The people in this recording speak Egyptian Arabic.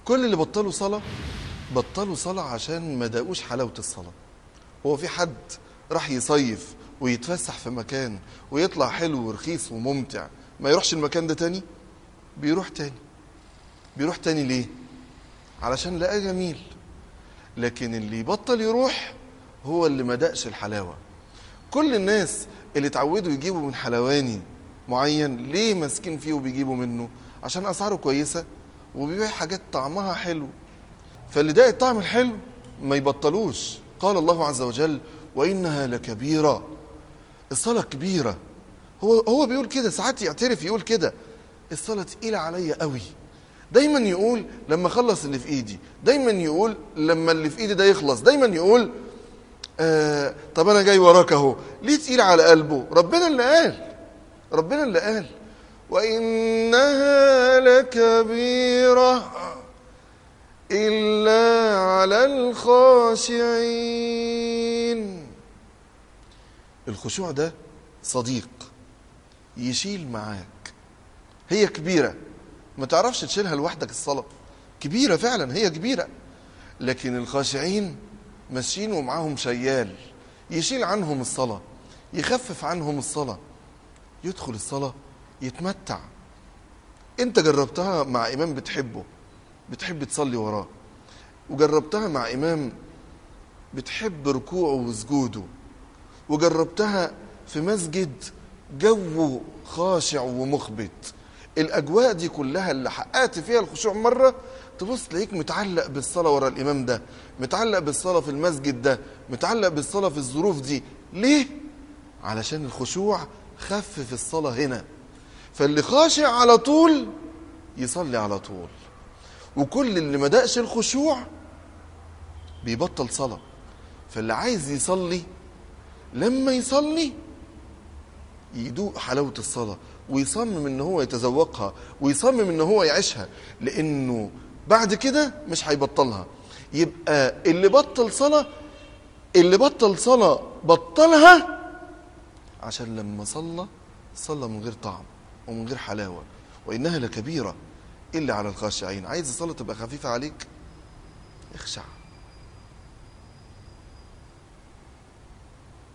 كل اللي بطلوا صلاة بطلوا صلاة عشان ما داقوش حلاوة الصلاة هو في حد راح يصيف ويتفسح في مكان ويطلع حلو ورخيص وممتع ما يروحش المكان ده تاني بيروح تاني بيروح تاني ليه علشان لقاه جميل لكن اللي يبطل يروح هو اللي ما دقش الحلاوة كل الناس اللي اتعودوا يجيبوا من حلواني معين ليه ماسكين فيه وبيجيبوا منه عشان اسعاره كويسة وبيبيع حاجات طعمها حلو فاللي داق الطعم الحلو ما يبطلوش قال الله عز وجل وإنها لكبيرة الصلاة كبيرة هو هو بيقول كده ساعات يعترف يقول كده الصلاة تقيلة عليا قوي دايما يقول لما اخلص اللي في ايدي دايما يقول لما اللي في ايدي ده يخلص دايما يقول آه طب انا جاي وراك اهو ليه تقيل على قلبه ربنا اللي قال ربنا اللي قال وانها لكبيره الا على الخاشعين الخشوع ده صديق يشيل معاك هي كبيره ما تعرفش تشيلها لوحدك الصلاه كبيره فعلا هي كبيره لكن الخاشعين ماشيين ومعاهم شيال يشيل عنهم الصلاه يخفف عنهم الصلاه يدخل الصلاه يتمتع انت جربتها مع امام بتحبه بتحب تصلي وراه وجربتها مع امام بتحب ركوعه وسجوده وجربتها في مسجد جو خاشع ومخبت الاجواء دي كلها اللي حققت فيها الخشوع مره تبص تلاقيك متعلق بالصلاه ورا الامام ده متعلق بالصلاه في المسجد ده متعلق بالصلاه في الظروف دي ليه علشان الخشوع خفف الصلاه هنا فاللي خاشع على طول يصلي على طول وكل اللي ما دقش الخشوع بيبطل صلاه فاللي عايز يصلي لما يصلي يدوق حلاوه الصلاه ويصمم ان هو يتذوقها ويصمم ان هو يعيشها لانه بعد كده مش هيبطلها يبقى اللي بطل صلاه اللي بطل صلاه بطلها عشان لما صلى صلى من غير طعم ومن غير حلاوه وانها لكبيره الا على الخاشعين عايز الصلاه تبقى خفيفه عليك اخشع